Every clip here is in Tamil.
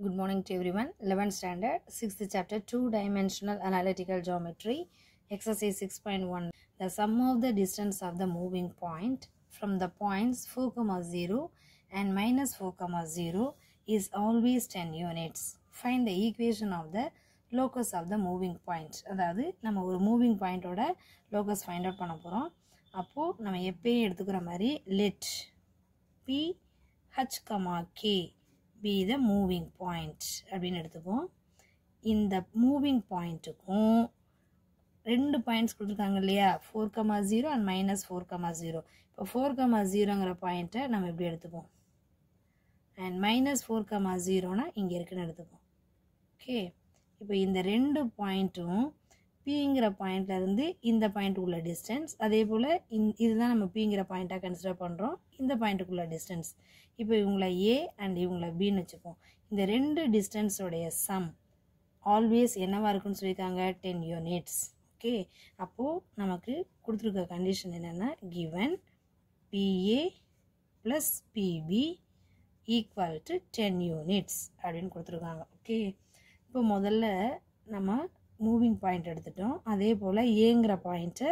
Good morning to everyone. 11th standard, 6th chapter, two dimensional analytical geometry, exercise 6.1. The sum of the distance of the moving point from the points 4, comma 0 and minus 4, comma 0 is always 10 units. Find the equation of the locus of the moving point. அதாவது நம்ம ஒரு மூவிங் பாயிண்டோட லோக்கஸ் ஃபைண்ட் அவுட் பண்ண போகிறோம் அப்போது நம்ம எப்பயும் எடுத்துக்கிற மாதிரி let P H comma K be the moving point அப்படின்னு எடுத்துப்போம் இந்த மூவிங் பாயிண்ட்டுக்கும் ரெண்டு பாயிண்ட்ஸ் கொடுத்துருக்காங்க இல்லையா four comma zero and minus four comma zero இப்போ ஃபோர் கமா ஜீரோங்கிற பாயிண்ட்டை நம்ம எப்படி எடுத்துப்போம் அண்ட் மைனஸ் ஃபோர் கமா ஜீரோனா இங்கே இருக்குன்னு எடுத்துப்போம் ஓகே இப்போ இந்த ரெண்டு பாயிண்ட்டும் பிங்கிற பாயிண்ட்லேருந்து இந்த பாயிண்ட் உள்ள டிஸ்டன்ஸ் அதே போல் இந் இதுதான் நம்ம பிங்கிற பாயிண்ட்டாக கன்சிடர் பண்ணுறோம் இந்த பாயிண்ட்டுக்குள்ள டிஸ்டன்ஸ் இப்போ இவங்கள ஏ அண்ட் இவங்கள பின்னு வச்சுப்போம் இந்த ரெண்டு டிஸ்டன்ஸோடைய சம் ஆல்வேஸ் என்னவா இருக்குன்னு சொல்லியிருக்காங்க டென் யூனிட்ஸ் ஓகே அப்போது நமக்கு கொடுத்துருக்க கண்டிஷன் என்னென்னா given PA plus PB equal to ten units அப்படின்னு கொடுத்துருக்காங்க ஓகே இப்போ முதல்ல நம்ம மூவிங் பாயிண்ட் எடுத்துட்டோம் அதே போல் ஏங்கிற பாயிண்ட்டை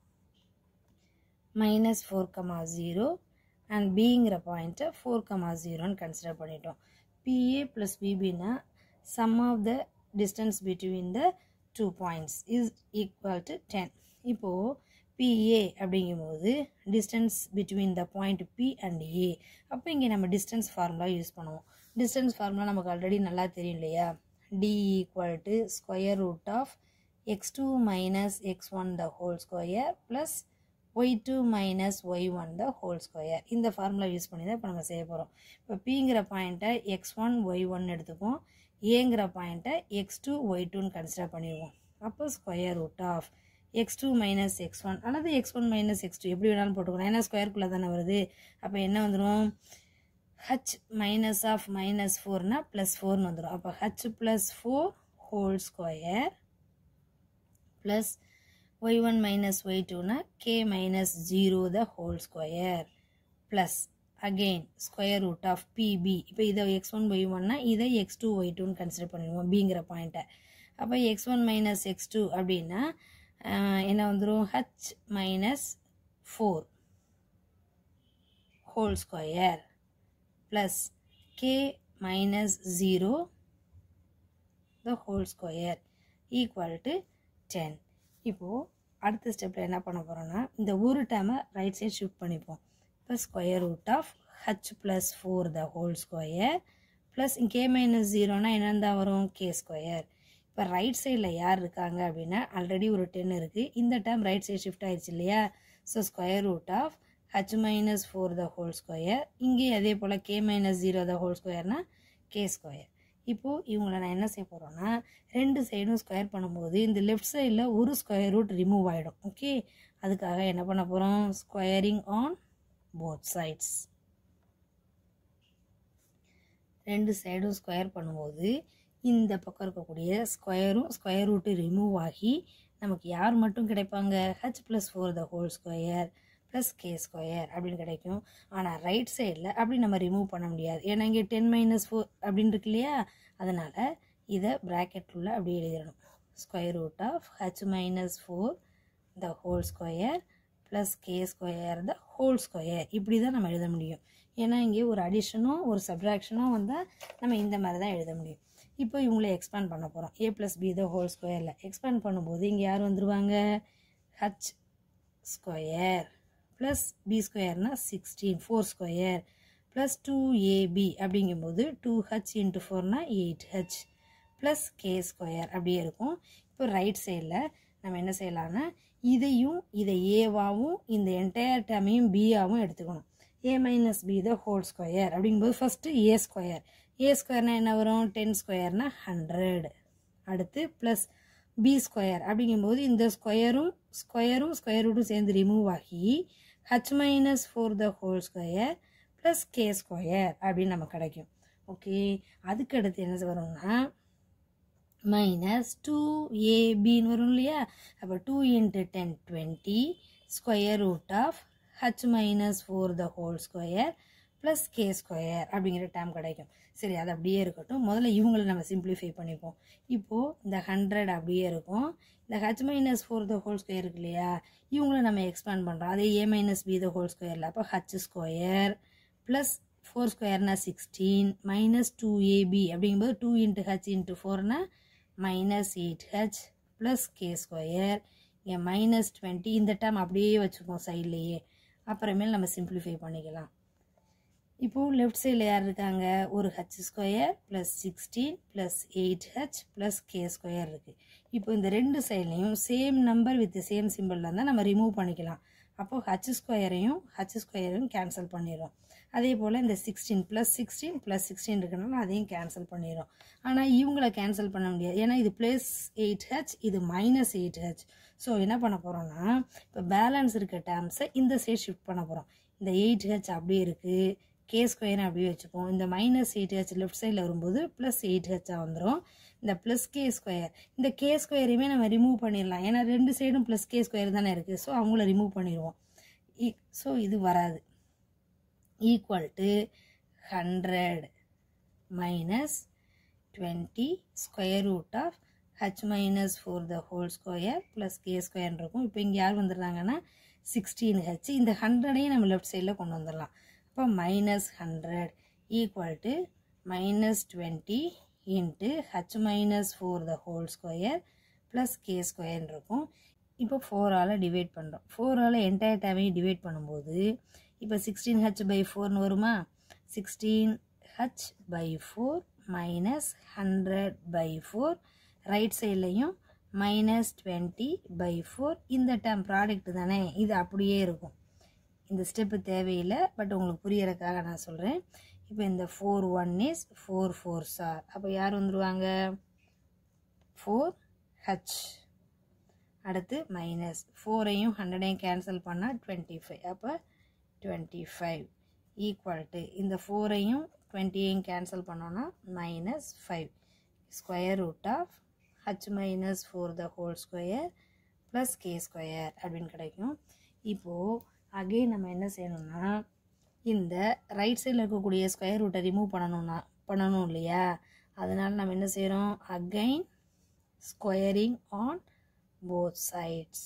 minus four comma zero and பிங்கிற பாயிண்ட்டை ஃபோர் கமா ஜீரோன்னு கன்சிடர் பண்ணிட்டோம் பிஏ ப்ளஸ் பிபின்னா sum of the distance between the two points is equal to ten இப்போது பிஏ அப்படிங்கும்போது distance between the point P and A அப்போ இங்கே நம்ம டிஸ்டன்ஸ் ஃபார்முலா யூஸ் பண்ணுவோம் டிஸ்டன்ஸ் ஃபார்முலா நமக்கு ஆல்ரெடி நல்லா தெரியும் இல்லையா D equal to square root of X two minus X one the whole square plus Y two minus Y one the whole square இந்த ஃபார்முலா யூஸ் பண்ணி தான் இப்போ நம்ம செய்ய போகிறோம் இப்போ பிங்கிற பாயிண்ட்டை எக்ஸ் ஒன் ஒய் ஒன் எடுத்துப்போம் ஏங்கிற பாயிண்ட்டை எக்ஸ் டூ ஒய் டூன்னு கன்சிடர் பண்ணிடுவோம் அப்போ square root of X two minus X one அல்லது X one minus X two எப்படி வேணாலும் போட்டுக்கலாம் ஏன்னா ஸ்கொயருக்குள்ளே தானே வருது அப்போ என்ன வந்துடும் ஹச் மைனஸ் ஆஃப் மைனஸ் ஃபோர்னா ப்ளஸ் ஃபோர்னு வந்துடும் அப்போ H plus four whole square plus Y one minus Y டூனா K minus zero the whole square plus again square root of PB இப்போ இதை எக்ஸ் ஒன் ஒய் ஒன்னா இதை எக்ஸ் டூ ஒய் டூன்னு கன்சிடர் பண்ணிடுவோம் பிங்கிற பாயிண்ட்டை அப்போ X one minus X two அப்படின்னா என்ன வந்துடும் H minus four whole square plus k minus 0 the whole square equal to 10 இப்போது அடுத்த ஸ்டெப்பில் என்ன பண்ண போகிறோம்னா இந்த ஒரு டேமை ரைட் சைட் ஷிஃப்ட் பண்ணிப்போம் இப்போ square root of H plus four the whole square plus K minus ஜீரோனா என்னென்னு தான் வரும் கே ஸ்கொயர் இப்போ ரைட் சைடில் யார் இருக்காங்க அப்படின்னா ஆல்ரெடி ஒரு டென் இருக்குது இந்த டேம் ரைட் சைட் ஷிஃப்ட் ஆயிடுச்சு இல்லையா so square root of H minus four the whole square இங்கே அதே போல் K minus zero the whole ஸ்கொயர்னா கே ஸ்கொயர் இப்போது இவங்களை நான் என்ன செய்ய போகிறோன்னா ரெண்டு சைடும் ஸ்கொயர் பண்ணும்போது இந்த லெஃப்ட் சைடில் ஒரு ஸ்கொயர் ரூட் ரிமூவ் ஆகிடும் ஓகே அதுக்காக என்ன பண்ண போகிறோம் ஸ்கொயரிங் ஆன் போத் சைட்ஸ் ரெண்டு சைடும் ஸ்கொயர் பண்ணும்போது இந்த பக்கம் இருக்கக்கூடிய ஸ்கொயரும் ஸ்கொயர் ரூட்டு ரிமூவ் ஆகி நமக்கு யார் மட்டும் கிடைப்பாங்க H plus four the whole square plus K square அப்படின்னு கிடைக்கும் ஆனால் ரைட் சைடில் அப்படி நம்ம ரிமூவ் பண்ண முடியாது ஏன்னா இங்கே டென் மைனஸ் ஃபோர் அப்படின்னு இருக்கு இல்லையா அதனால் இதை ப்ராக்கெட்டுள்ள அப்படி எழுதிடணும் square root of H minus four the whole square plus K square the whole square இப்படி தான் நம்ம எழுத முடியும் ஏன்னா இங்கே ஒரு அடிஷனும் ஒரு சப்ராக்ஷனும் வந்தால் நம்ம இந்த மாதிரி தான் எழுத முடியும் இப்போ இவங்களை எக்ஸ்பேண்ட் பண்ண போகிறோம் A plus B the whole ஸ்கொயரில் எக்ஸ்பேண்ட் பண்ணும்போது இங்கே யார் வந்துருவாங்க ஹச் ஸ்கொயர் ப்ளஸ் பி ஸ்கொயர்னா sixteen four square plus two AB அப்படிங்கும்போது டூ ஹச் இன்ட்டு ஃபோர்னா eight H plus K square அப்படியே இருக்கும் இப்போ ரைட் சைடில் நம்ம என்ன செய்யலாம்னா இதையும் இதை ஏவாவும் இந்த என்டையர் டேமையும் பியாவும் எடுத்துக்கணும் A minus B the whole square அப்படிங்கும்போது ஃபஸ்ட்டு ஏ ஸ்கொயர் ஏ ஸ்கொயர்னால் என்ன வரும் டென் ஸ்கொயர்னா ஹண்ட்ரட் அடுத்து ப்ளஸ் பி ஸ்கொயர் அப்படிங்கும்போது இந்த ஸ்கொயரும் ஸ்கொயரும் ஸ்கொயர் ரூட்டும் சேர்ந்து ரிமூவ் ஆகி H minus four the whole square plus K square அப்படின்னு நமக்கு கிடைக்கும் ஓகே அதுக்கு அடுத்து என்ன வரும்னா மைனஸ் டூ ஏபின்னு வரும் இல்லையா அப்போ two into ten twenty square root of H minus four the whole square plus K square அப்படிங்கிற டேம் கிடைக்கும் சரி அது அப்படியே இருக்கட்டும் முதல்ல இவங்களை நம்ம சிம்பிளிஃபை பண்ணிப்போம் இப்போது இந்த ஹண்ட்ரட் அப்படியே இருக்கும் இந்த H minus four the whole square இருக்கு இல்லையா இவங்கள நம்ம எக்ஸ்பேண்ட் பண்ணுறோம் அதே A minus B the whole ஸ்கொயரில் அப்போ ஹச் ஸ்கொயர் ப்ளஸ் ஃபோர் ஸ்கொயர்னா சிக்ஸ்டீன் மைனஸ் டூ ஏபி அப்படிங்கும்போது டூ இன்ட்டு ஹச் இன்ட்டு ஃபோர்னா minus eight H plus K square இங்கே மைனஸ் டுவெண்ட்டி இந்த டேம் அப்படியே வச்சுப்போம் சைட்லேயே அப்புறமேல் நம்ம சிம்பிளிஃபை பண்ணிக்கலாம் இப்போது லெஃப்ட் சைடில் யார் இருக்காங்க ஒரு h square plus sixteen plus eight H plus K square இருக்குது இப்போ இந்த ரெண்டு சைட்லையும் சேம் நம்பர் வித் சேம் சிம்பிளில் இருந்தால் நம்ம ரிமூவ் பண்ணிக்கலாம் அப்போது ஹச் ஸ்கொயரையும் ஹச் ஸ்கொயரையும் கேன்சல் பண்ணிடுறோம் அதே போல் இந்த sixteen plus sixteen plus sixteen இருக்கனால அதையும் கேன்சல் பண்ணிடும் ஆனால் இவங்கள கேன்சல் பண்ண முடியாது ஏன்னா இது ப்ளஸ் எயிட் ஹெச் இது மைனஸ் எயிட் ஹெச் ஸோ என்ன பண்ண போகிறோம்னா இப்போ பேலன்ஸ் இருக்க டேர்ம்ஸை இந்த சைட் ஷிஃப்ட் பண்ண போகிறோம் இந்த எயிட் ஹெச் அப்படியே இருக்குது கே ஸ்கொயர் அப்படியே வச்சுப்போம் இந்த மைனஸ் எயிட் ஹெச் லெஃப்ட் சைடில் வரும்போது ப்ளஸ் எயிட் ஹெச்சாக வந்துடும் இந்த ப்ளஸ் கே ஸ்கொயர் இந்த கே ஸ்கொயரையுமே நம்ம ரிமூவ் பண்ணிடலாம் ஏன்னா ரெண்டு சைடும் ப்ளஸ் கே ஸ்கொயர் தானே இருக்குது ஸோ அவங்கள ரிமூவ் பண்ணிடுவோம் ஸோ இது வராது equal to hundred minus twenty square root of H minus four the whole square plus K square இருக்கும் இப்போ இங்கே யார் வந்துடுறாங்கன்னா சிக்ஸ்டீன் ஹெச் இந்த ஹண்ட்ரடையும் நம்ம லெஃப்ட் சைடில் கொண்டு வந்துடலாம் அப்போ minus hundred equal to minus twenty into h minus four the whole square plus K square இருக்கும் இப்போ ஃபோரால் டிவைட் பண்ணுறோம் ஃபோரால் என்டையர் டேமையும் டிவைட் பண்ணும்போது இப்போ சிக்ஸ்டீன் ஹச் பை ஃபோர்னு வருமா sixteen h by four minus hundred by four right சைட்லையும் மைனஸ் டுவெண்ட்டி பை ஃபோர் இந்த டேம் ப்ராடக்ட் தானே இது அப்படியே இருக்கும் இந்த ஸ்டெப்பு தேவையில்லை பட் உங்களுக்கு புரியறதுக்காக நான் சொல்கிறேன் இப்போ இந்த four one is four four sir அப்போ யார் வந்துடுவாங்க ஃபோர் ஹச் அடுத்து மைனஸ் ஃபோரையும் ஹண்ட்ரடையும் கேன்சல் பண்ணால் டுவெண்ட்டி ஃபைவ் அப்போ டுவெண்ட்டி ஃபைவ் ஈக்குவல் டு இந்த ஃபோரையும் டுவெண்ட்டியையும் கேன்சல் பண்ணோன்னா minus five square root of H minus four the whole square plus K square அப்படின்னு கிடைக்கும் இப்போது அகெயின் நம்ம என்ன செய்யணும்னா இந்த ரைட் சைடில் இருக்கக்கூடிய ஸ்கொயர் ரூட்டை ரிமூவ் பண்ணணும்னா பண்ணணும் இல்லையா அதனால் நம்ம என்ன செய்கிறோம் again squaring on both sides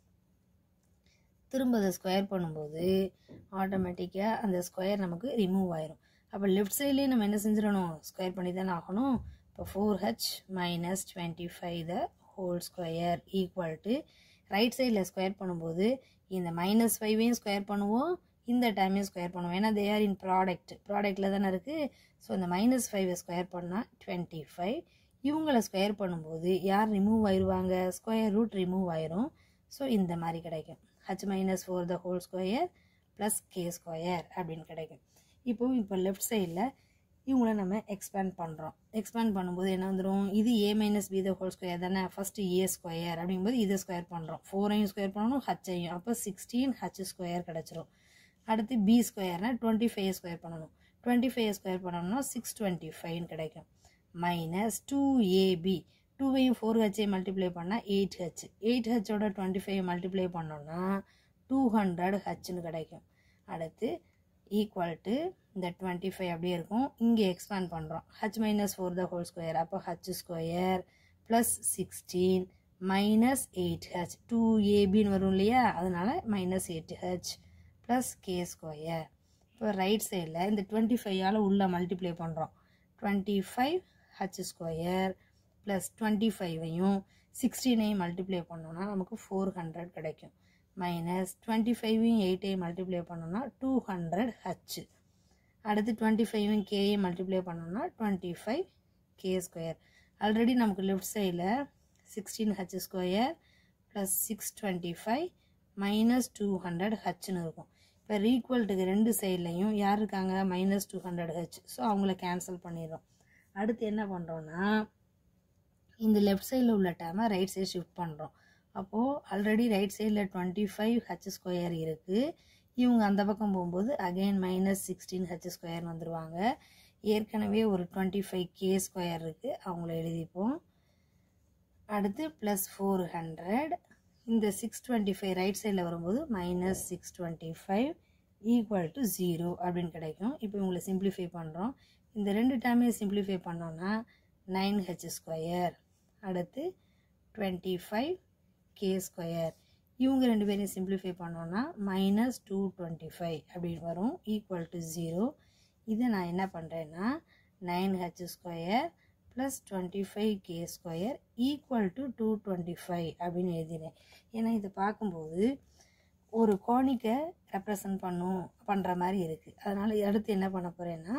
திரும்ப அதை ஸ்கொயர் பண்ணும்போது ஆட்டோமேட்டிக்காக அந்த ஸ்கொயர் நமக்கு ரிமூவ் ஆயிரும் அப்போ லெஃப்ட் சைட்லேயே நம்ம என்ன செஞ்சிடணும் ஸ்கொயர் பண்ணி தானே ஆகணும் இப்போ four h minus twenty five the whole square equal to right சைடில் ஸ்கொயர் பண்ணும்போது இந்த மைனஸ் ஃபைவையும் ஸ்கொயர் பண்ணுவோம் இந்த டைமையும் ஸ்கொயர் பண்ணுவோம் ஏன்னா தே ஆர் இன் ப்ராடக்ட் ப்ராடக்டில் தானே இருக்குது ஸோ இந்த மைனஸ் ஃபைவை ஸ்கொயர் பண்ணால் டுவெண்ட்டி ஃபைவ் இவங்களை ஸ்கொயர் பண்ணும்போது யார் ரிமூவ் ஆயிடுவாங்க ஸ்கொயர் ரூட் ரிமூவ் ஆயிரும் ஸோ இந்த மாதிரி கிடைக்கும் h minus four the whole square plus K square அப்படின்னு கிடைக்கும் இப்போ இப்போ லெஃப்ட் சைடில் இவங்கள நம்ம எக்ஸ்பேண்ட் பண்ணுறோம் எக்ஸ்பேண்ட் பண்ணும்போது என்ன வந்துடும் இது a minus B the whole square தானே ஃபஸ்ட்டு ஏ ஸ்கொயர் அப்படிங்கும்போது இதை ஸ்கொயர் பண்ணுறோம் ஃபோரையும் ஸ்கொயர் பண்ணணும் ஹச்சையும் அப்போ சிக்ஸ்டீன் ஹச் ஸ்கொயர் கிடச்சிரும் அடுத்து பி ஸ்கொயர்னா டுவெண்ட்டி ஃபைவ் ஸ்கொயர் பண்ணணும் டுவெண்ட்டி ஃபைவ் ஸ்கொயர் பண்ணணும்னா சிக்ஸ் டுவெண்ட்டி ஃபைவ்னு கிடைக்கும் மைனஸ் டூ ஏபி டூவையும் ஃபோர் ஹெச்சை மல்டிப்ளை பண்ணால் எயிட் ஹெச் எயிட் ஹெச்சோட டுவெண்ட்டி ஃபைவ் மல்டிப்ளை பண்ணோன்னா டூ ஹண்ட்ரட் ஹச்னு கிடைக்கும் அடுத்து ஈக்குவல் டு இந்த டுவெண்ட்டி ஃபைவ் அப்படியே இருக்கும் இங்கே எக்ஸ்பேண்ட் பண்ணுறோம் h minus four the whole square அப்போ H square plus sixteen minus eight h two ஏபின்னு வரும் இல்லையா அதனால minus eight H plus K square இப்போ ரைட் சைடில் இந்த டுவெண்ட்டி ஃபைவால் உள்ளே மல்டிப்ளை பண்ணுறோம் twenty five h square plus twenty ஃபைவையும் சிக்ஸ்டீனையும் மல்டிப்ளை பண்ணோன்னா நமக்கு ஃபோர் ஹண்ட்ரட் கிடைக்கும் மைனஸ் டுவெண்ட்டி ஃபைவையும் எயிட்டையும் மல்டிப்ளை பண்ணோன்னா டூ ஹண்ட்ரட் ஹச் அடுத்து டுவெண்ட்டி ஃபைவும் கேயும் மல்டிப்ளை பண்ணோன்னா twenty five k square already நமக்கு லெஃப்ட் சைடில் sixteen h square plus six twenty five minus two hundred ஹச்னு இருக்கும் இப்போ ஈக்குவல்ட்டுக்கு ரெண்டு சைட்லையும் யார் இருக்காங்க minus two hundred h so அவங்கள கேன்சல் பண்ணிடுறோம் அடுத்து என்ன பண்ணுறோன்னா இந்த லெஃப்ட் சைடில் உள்ள டேமை ரைட் சைடு ஷிஃப்ட் பண்ணுறோம் அப்போது ஆல்ரெடி ரைட் சைடில் டுவெண்ட்டி ஃபைவ் ஹச் ஸ்கொயர் இருக்குது இவங்க அந்த பக்கம் போகும்போது again minus sixteen h square வந்துடுவாங்க ஏற்கனவே ஒரு டுவெண்ட்டி ஃபைவ் கே ஸ்கொயர் இருக்குது அவங்கள எழுதிப்போம் அடுத்து ப்ளஸ் ஃபோர் ஹண்ட்ரட் இந்த சிக்ஸ் டுவெண்ட்டி ஃபைவ் ரைட் சைடில் வரும்போது minus six twenty five equal to zero அப்படின்னு கிடைக்கும் இப்போ இவங்களை சிம்பிளிஃபை பண்ணுறோம் இந்த ரெண்டு டேர்மையும் சிம்பிளிஃபை பண்ணோன்னா நைன் ஹெச் ஸ்கொயர் அடுத்து டுவெண்ட்டி ஃபைவ் கே ஸ்கொயர் இவங்க ரெண்டு பேரையும் சிம்பிளிஃபை பண்ணோன்னா மைனஸ் டூ டுவெண்ட்டி ஃபைவ் அப்படின்னு வரும் ஈக்குவல் டு ஜீரோ இதை நான் என்ன பண்ணுறேன்னா nine h square plus twenty five k square equal to two twenty five அப்படின்னு எழுதினேன் ஏன்னா இதை பார்க்கும்போது ஒரு கோணிக்கை ரெப்ரசன்ட் பண்ணும் பண்ணுற மாதிரி இருக்குது அதனால் அடுத்து என்ன பண்ண போகிறேன்னா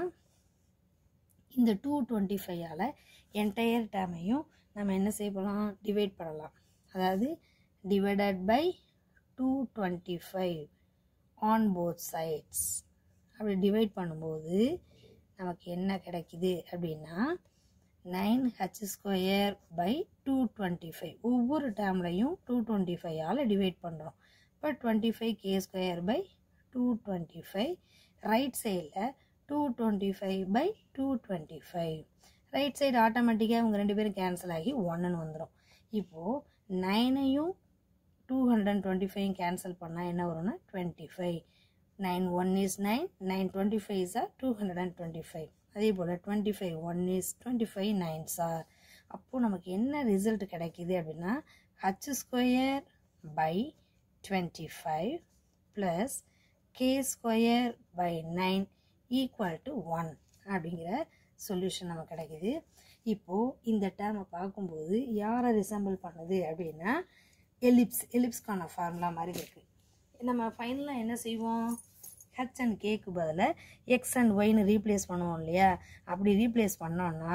இந்த டூ டுவெண்ட்டி ஃபைவால் என்டையர் டேமையும் நம்ம என்ன செய்ய போகலாம் டிவைட் பண்ணலாம் அதாவது divided by two twenty five on both sides அப்படி டிவைட் பண்ணும்போது நமக்கு என்ன கிடைக்குது அப்படின்னா nine h square by two twenty five ஒவ்வொரு டேம்லையும் டூ டுவெண்ட்டி ஃபைவால் டிவைட் பண்ணுறோம் இப்போ twenty five k square by two twenty five right சைடில் two twenty five by two twenty five right side ஆட்டோமேட்டிக்காக இவங்க ரெண்டு பேரும் கேன்சல் ஆகி ஒன்றுன்னு வந்துடும் இப்போது நைனையும் two hundred twenty five cancel பண்ணால் என்ன வரும்னா twenty five nine one is nine nine twenty five is are two hundred and twenty five அதே போல் twenty five one is twenty five nines are அப்போது நமக்கு என்ன ரிசல்ட் கிடைக்கிது அப்படின்னா h square by twenty five plus K square by nine equal to one அப்படிங்கிற சொல்யூஷன் நமக்கு கிடைக்குது இப்போது இந்த டேர்மை பார்க்கும்போது யாரை ரிசம்பிள் பண்ணுது அப்படின்னா எலிப்ஸ் எலிப்ஸ்க்கான ஃபார்முலா மாதிரி இருக்குது நம்ம ஃபைனலாக என்ன செய்வோம் ஹெச் அண்ட் கேக்கு பதிலாக எக்ஸ் அண்ட் ஒய்னு ரீப்ளேஸ் பண்ணுவோம் இல்லையா அப்படி ரீப்ளேஸ் பண்ணோன்னா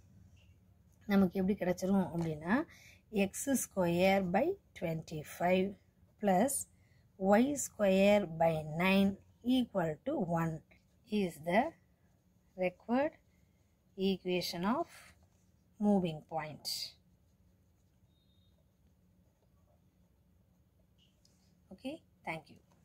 நமக்கு எப்படி கிடச்சிரும் அப்படின்னா x square by twenty five plus y square by nine equal to one is the required equation of moving point. Okay, thank you.